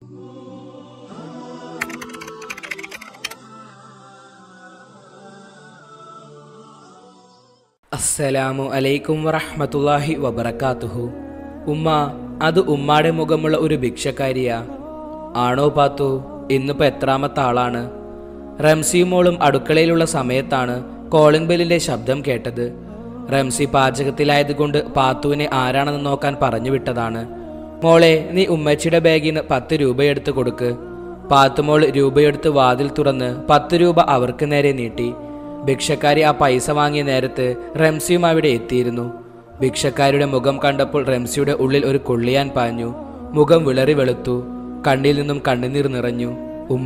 അസ്സലാമു അലൈക്കും വറഹ്മത്തുള്ളാഹി വബറകാതുഹു ഉമ്മ അത് ഉമ്മാടെ മുഖമുള്ള ഒരു ഭിക്ഷക്കാരിയാ ആണോ പാത്തു ഇന്നിപ്പോ എത്രാമത്തെ ആളാണ് റംസിയും മോളും അടുക്കളയിലുള്ള സമയത്താണ് കോളിംഗ് ബെല്ലിന്റെ ശബ്ദം കേട്ടത് റംസി പാചകത്തിലായതുകൊണ്ട് പാത്തുവിനെ ആരാണെന്ന് നോക്കാൻ പറഞ്ഞു വിട്ടതാണ് മോളെ നീ ഉമ്മച്ചിയുടെ ബാഗിൽ നിന്ന് പത്ത് രൂപയെടുത്ത് കൊടുക്ക് പാത്തുമോൾ രൂപയെടുത്ത് വാതിൽ തുറന്ന് പത്ത് രൂപ അവർക്ക് നേരെ നീട്ടി ഭിക്ഷക്കാരി ആ പൈസ വാങ്ങിയ നേരത്ത് റംസിയും അവിടെ എത്തിയിരുന്നു ഭിക്ഷക്കാരിയുടെ മുഖം കണ്ടപ്പോൾ റംസിയുടെ ഉള്ളിൽ ഒരു കൊള്ളിയാൻ പാഞ്ഞു മുഖം വിളറി വെളുത്തു കണ്ണിൽ നിന്നും കണ്ണുനീർ നിറഞ്ഞു ഉമ്മ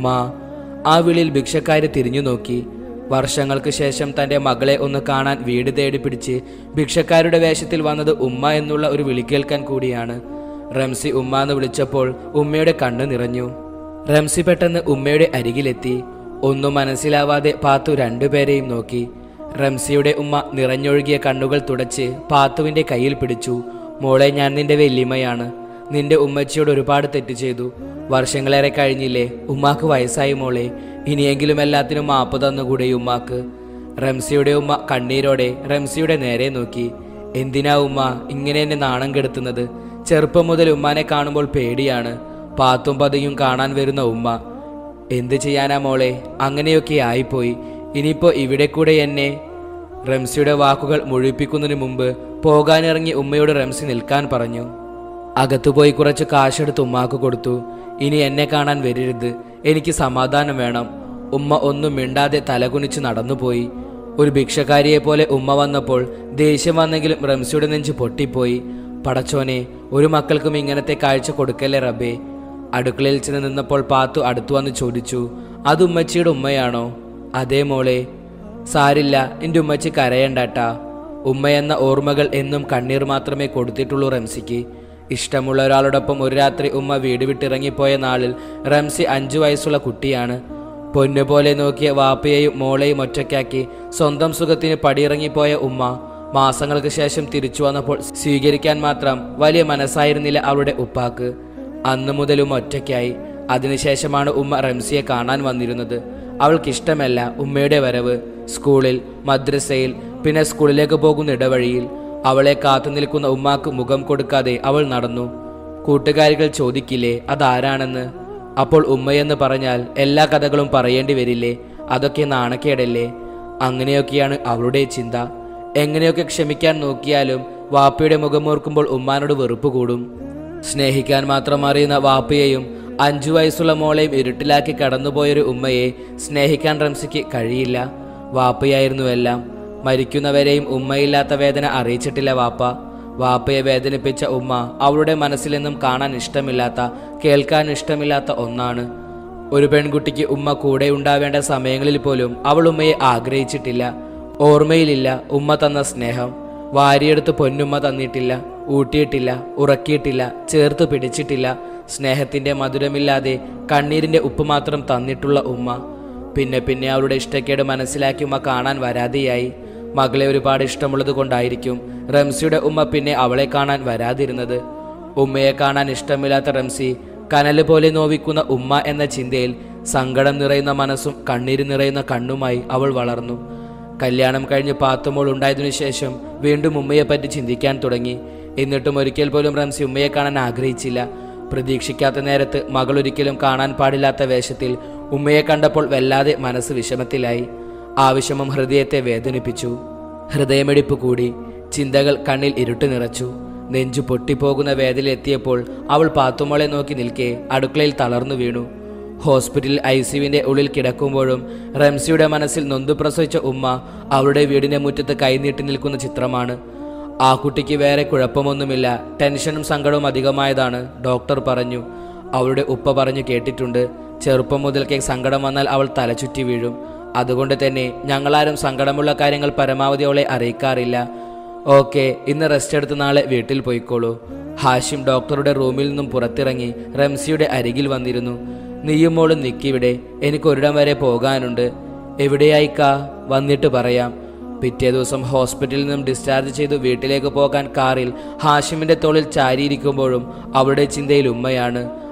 ആ വിളിയിൽ ഭിക്ഷക്കാരി തിരിഞ്ഞു നോക്കി വർഷങ്ങൾക്ക് ശേഷം തന്റെ മകളെ ഒന്ന് കാണാൻ വീട് തേടി പിടിച്ച് ഭിക്ഷക്കാരുടെ വേഷത്തിൽ വന്നത് ഉമ്മ എന്നുള്ള ഒരു വിളി കേൾക്കാൻ കൂടിയാണ് റംസി ഉമ്മ എന്ന് വിളിച്ചപ്പോൾ ഉമ്മയുടെ കണ്ണ് നിറഞ്ഞു റംസി പെട്ടെന്ന് ഉമ്മയുടെ അരികിലെത്തി ഒന്നും മനസ്സിലാവാതെ പാത്തു രണ്ടുപേരെയും നോക്കി റംസിയുടെ ഉമ്മ നിറഞ്ഞൊഴുകിയ കണ്ണുകൾ തുടച്ച് പാത്തുവിന്റെ കയ്യിൽ പിടിച്ചു മോളെ ഞാൻ നിന്റെ വെല്ലിമ്മയാണ് നിന്റെ ഉമ്മച്ചിയോട് ഒരുപാട് തെറ്റ് ചെയ്തു വർഷങ്ങളേറെ കഴിഞ്ഞില്ലേ ഉമ്മാക്ക് വയസ്സായി മോളെ ഇനിയെങ്കിലും എല്ലാത്തിനും മാപ്പ് തന്നുകൂടെ ഈ ഉമ്മാക്ക് റംസിയുടെ ഉമ്മ കണ്ണീരോടെ റംസിയുടെ നേരെ നോക്കി എന്തിനാ ഉമ്മ ഇങ്ങനെ എന്നെ നാണം കെടുത്തുന്നത് ചെറുപ്പം മുതൽ ഉമ്മാനെ കാണുമ്പോൾ പേടിയാണ് പാത്തും പതിയും കാണാൻ വരുന്ന ഉമ്മ എന്ത് ചെയ്യാനാ മോളെ അങ്ങനെയൊക്കെ ആയിപ്പോയി ഇനിയിപ്പോ ഇവിടെ കൂടെ എന്നെ റംസിയുടെ വാക്കുകൾ മുഴിപ്പിക്കുന്നതിന് മുമ്പ് പോകാനിറങ്ങി ഉമ്മയോട് റംസി നിൽക്കാൻ പറഞ്ഞു അകത്തുപോയി കുറച്ച് കാശെടുത്ത് ഉമ്മാക്ക് കൊടുത്തു ഇനി എന്നെ കാണാൻ വരരുത് എനിക്ക് സമാധാനം വേണം ഉമ്മ ഒന്നും മിണ്ടാതെ തലകുനിച്ച് നടന്നുപോയി ഒരു ഭിക്ഷക്കാരിയെ പോലെ ഉമ്മ വന്നപ്പോൾ ദേഷ്യം വന്നെങ്കിലും റംസിയുടെ നെഞ്ച് പൊട്ടിപ്പോയി പടച്ചോനെ ഒരു മക്കൾക്കും ഇങ്ങനത്തെ കാഴ്ച കൊടുക്കല്ലേ റബ്ബേ അടുക്കളയിൽ ചെന്ന് നിന്നപ്പോൾ പാത്തു അടുത്തു വന്ന് ചോദിച്ചു അത് ഉമ്മച്ചിയുടെ ഉമ്മയാണോ അതേ മോളെ സാരില്ല എൻ്റെ ഉമ്മച്ചി കരയണ്ടാട്ടാ ഉമ്മയെന്ന ഓർമ്മകൾ എന്നും കണ്ണീർ മാത്രമേ കൊടുത്തിട്ടുള്ളൂ റംസിക്ക് ഇഷ്ടമുള്ള ഒരാളോടൊപ്പം ഒരു രാത്രി ഉമ്മ വീട് വിട്ടിറങ്ങിപ്പോയ നാളിൽ റംസി അഞ്ചു വയസ്സുള്ള കുട്ടിയാണ് പൊന്നുപോലെ നോക്കിയ വാപ്പയെയും മോളെയും ഒറ്റയ്ക്കാക്കി സ്വന്തം സുഖത്തിന് പടിയിറങ്ങിപ്പോയ ഉമ്മ മാസങ്ങൾക്ക് ശേഷം തിരിച്ചു വന്നപ്പോൾ സ്വീകരിക്കാൻ മാത്രം വലിയ മനസ്സായിരുന്നില്ല അവളുടെ ഉപ്പാക്ക് അന്നു മുതലും ഒറ്റയ്ക്കായി അതിനുശേഷമാണ് ഉമ്മ റംസിയെ കാണാൻ വന്നിരുന്നത് അവൾക്കിഷ്ടമല്ല ഉമ്മയുടെ വരവ് സ്കൂളിൽ മദ്രസയിൽ പിന്നെ സ്കൂളിലേക്ക് പോകുന്ന ഇടവഴിയിൽ അവളെ കാത്തു നിൽക്കുന്ന ഉമ്മാക്ക് മുഖം കൊടുക്കാതെ അവൾ നടന്നു കൂട്ടുകാരികൾ ചോദിക്കില്ലേ അതാരാണെന്ന് അപ്പോൾ ഉമ്മയെന്ന് പറഞ്ഞാൽ എല്ലാ കഥകളും പറയേണ്ടി വരില്ലേ അതൊക്കെ നാണക്കേടല്ലേ അങ്ങനെയൊക്കെയാണ് അവളുടെ ചിന്ത എങ്ങനെയൊക്കെ ക്ഷമിക്കാൻ നോക്കിയാലും വാപ്പയുടെ മുഖമോർക്കുമ്പോൾ ഉമ്മാനോട് വെറുപ്പ് കൂടും സ്നേഹിക്കാൻ മാത്രം അറിയുന്ന വാപ്പയെയും അഞ്ചു വയസ്സുള്ള മോളെയും ഇരുട്ടിലാക്കി കടന്നുപോയൊരു ഉമ്മയെ സ്നേഹിക്കാൻ റംസിക്ക് കഴിയില്ല വാപ്പയായിരുന്നു എല്ലാം മരിക്കുന്നവരെയും ഉമ്മയില്ലാത്ത വേദന അറിയിച്ചിട്ടില്ല വാപ്പ വാപ്പയെ വേദനിപ്പിച്ച ഉമ്മ അവളുടെ മനസ്സിലെന്നും കാണാൻ ഇഷ്ടമില്ലാത്ത കേൾക്കാൻ ഇഷ്ടമില്ലാത്ത ഒന്നാണ് ഒരു പെൺകുട്ടിക്ക് ഉമ്മ കൂടെ ഉണ്ടാവേണ്ട സമയങ്ങളിൽ പോലും അവൾ ഉമ്മയെ ആഗ്രഹിച്ചിട്ടില്ല ഓർമ്മയിലില്ല ഉമ്മ തന്ന സ്നേഹം വാരിയെടുത്ത് പൊന്നുമ്മ തന്നിട്ടില്ല ഊട്ടിയിട്ടില്ല ഉറക്കിയിട്ടില്ല ചേർത്ത് പിടിച്ചിട്ടില്ല സ്നേഹത്തിന്റെ മധുരമില്ലാതെ കണ്ണീരിന്റെ ഉപ്പ് മാത്രം തന്നിട്ടുള്ള ഉമ്മ പിന്നെ പിന്നെ അവളുടെ ഇഷ്ടക്കേട് മനസ്സിലാക്കി ഉമ്മ കാണാൻ വരാതെയായി മകളെ ഒരുപാട് ഇഷ്ടമുള്ളത് കൊണ്ടായിരിക്കും റംസിയുടെ ഉമ്മ പിന്നെ അവളെ കാണാൻ വരാതിരുന്നത് ഉമ്മയെ കാണാൻ ഇഷ്ടമില്ലാത്ത റംസി കനല് പോലെ നോവിക്കുന്ന ഉമ്മ എന്ന ചിന്തയിൽ സങ്കടം നിറയുന്ന മനസ്സും കണ്ണീര് നിറയുന്ന കണ്ണുമായി അവൾ വളർന്നു കല്യാണം കഴിഞ്ഞ് പാത്തുമോൾ ഉണ്ടായതിനു ശേഷം വീണ്ടും ഉമ്മയെപ്പറ്റി ചിന്തിക്കാൻ തുടങ്ങി എന്നിട്ടും ഒരിക്കൽ പോലും റംസി ഉമ്മയെ കാണാൻ ആഗ്രഹിച്ചില്ല പ്രതീക്ഷിക്കാത്ത നേരത്ത് മകൾ ഒരിക്കലും കാണാൻ പാടില്ലാത്ത വേഷത്തിൽ ഉമ്മയെ കണ്ടപ്പോൾ വല്ലാതെ മനസ്സ് വിഷമത്തിലായി ആ വിഷമം ഹൃദയത്തെ വേദനിപ്പിച്ചു ഹൃദയമിടിപ്പ് കൂടി ചിന്തകൾ കണ്ണിൽ ഇരുട്ട് നിറച്ചു നെഞ്ചു പൊട്ടിപ്പോകുന്ന വേദനയിലെത്തിയപ്പോൾ അവൾ പാത്തുമോളെ നോക്കി നിൽക്കെ അടുക്കളയിൽ തളർന്നു വീണു ഹോസ്പിറ്റലിൽ ഐ സിയുവിന്റെ ഉള്ളിൽ കിടക്കുമ്പോഴും റംസിയുടെ മനസ്സിൽ നൊന്തു പ്രസവിച്ച ഉമ്മ അവളുടെ വീടിന്റെ മുറ്റത്ത് കൈനീട്ടി നിൽക്കുന്ന ചിത്രമാണ് ആ കുട്ടിക്ക് വേറെ കുഴപ്പമൊന്നുമില്ല ടെൻഷനും സങ്കടവും അധികമായതാണ് ഡോക്ടർ പറഞ്ഞു അവളുടെ ഉപ്പ പറഞ്ഞു കേട്ടിട്ടുണ്ട് ചെറുപ്പം മുതൽക്കേ സങ്കടം വന്നാൽ അവൾ തലചുറ്റി വീഴും അതുകൊണ്ട് തന്നെ ഞങ്ങളാരും സങ്കടമുള്ള കാര്യങ്ങൾ പരമാവധി അവളെ അറിയിക്കാറില്ല ഓക്കെ ഇന്ന് റെസ്റ്റ് എടുത്ത് നാളെ വീട്ടിൽ പോയിക്കോളൂ ഹാഷിം ഡോക്ടറുടെ റൂമിൽ നിന്നും പുറത്തിറങ്ങി റംസിയുടെ അരികിൽ വന്നിരുന്നു നീയും മോളും നിക്കിവിടെ എനിക്ക് ഒരിടം വരെ പോകാനുണ്ട് എവിടെയായിക്കാ വന്നിട്ട് പറയാം പിറ്റേ ദിവസം ഹോസ്പിറ്റലിൽ നിന്നും ഡിസ്ചാർജ് ചെയ്തു വീട്ടിലേക്ക് പോകാൻ കാറിൽ ഹാഷിമിന്റെ തോളിൽ ചാരിയിരിക്കുമ്പോഴും അവളുടെ ചിന്തയിൽ ഉമ്മയാണ്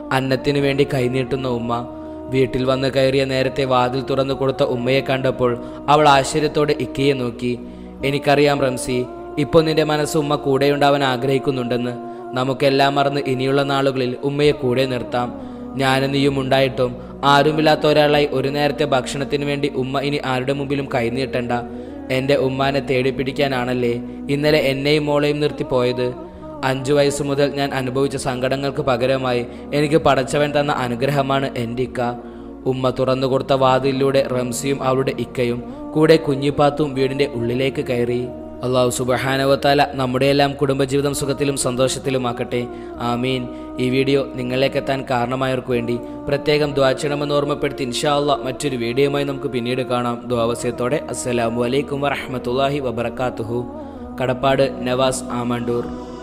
അന്നത്തിനു വേണ്ടി കൈനീട്ടുന്ന ഉമ്മ വീട്ടിൽ വന്ന് കയറിയ നേരത്തെ വാതിൽ തുറന്നു കൊടുത്ത ഉമ്മയെ കണ്ടപ്പോൾ അവൾ ആശ്ചര്യത്തോടെ ഇക്കയെ നോക്കി എനിക്കറിയാം റംസി ഇപ്പോൾ നിന്റെ മനസ്സ് ഉമ്മ കൂടെയുണ്ടാവാൻ ആഗ്രഹിക്കുന്നുണ്ടെന്ന് നമുക്കെല്ലാം മറന്ന് ഇനിയുള്ള നാളുകളിൽ ഉമ്മയെ കൂടെ നിർത്താം ഞാനും നീയും ഉണ്ടായിട്ടും ആരുമില്ലാത്ത ഒരാളായി ഒരു നേരത്തെ ഭക്ഷണത്തിന് വേണ്ടി ഉമ്മ ഇനി ആരുടെ മുമ്പിലും കൈനീട്ടണ്ട എൻ്റെ ഉമ്മാനെ തേടി പിടിക്കാനാണല്ലേ ഇന്നലെ എന്നെയും മോളെയും നിർത്തി പോയത് അഞ്ചു വയസ്സ് മുതൽ ഞാൻ അനുഭവിച്ച സങ്കടങ്ങൾക്ക് പകരമായി എനിക്ക് പടച്ചവൻ തന്ന അനുഗ്രഹമാണ് എൻ്റെ ഇക്ക ഉമ്മ തുറന്നു കൊടുത്ത വാതിലിലൂടെ റംസിയും അവളുടെ ഇക്കയും കൂടെ കുഞ്ഞിപ്പാത്തും വീടിന്റെ ഉള്ളിലേക്ക് കയറി അള്ളാഹു സുബഹാനവത്താല നമ്മുടെയെല്ലാം കുടുംബജീവിതം സുഖത്തിലും സന്തോഷത്തിലുമാക്കട്ടെ ആമീൻ ഈ വീഡിയോ നിങ്ങളിലേക്കെത്താൻ കാരണമായവർക്ക് വേണ്ടി പ്രത്യേകം ദ്വാചണമെന്ന് ഓർമ്മപ്പെടുത്തി ഇൻഷാ അള്ളാഹ് മറ്റൊരു വീഡിയോയുമായി നമുക്ക് പിന്നീട് കാണാം ദ്വാവസ്യത്തോടെ അസ്സലാമു അലൈക്കും വറഹമത്തല്ലാഹി വബർക്കാത്തുഹു കടപ്പാട് നവാസ് ആമണ്ടൂർ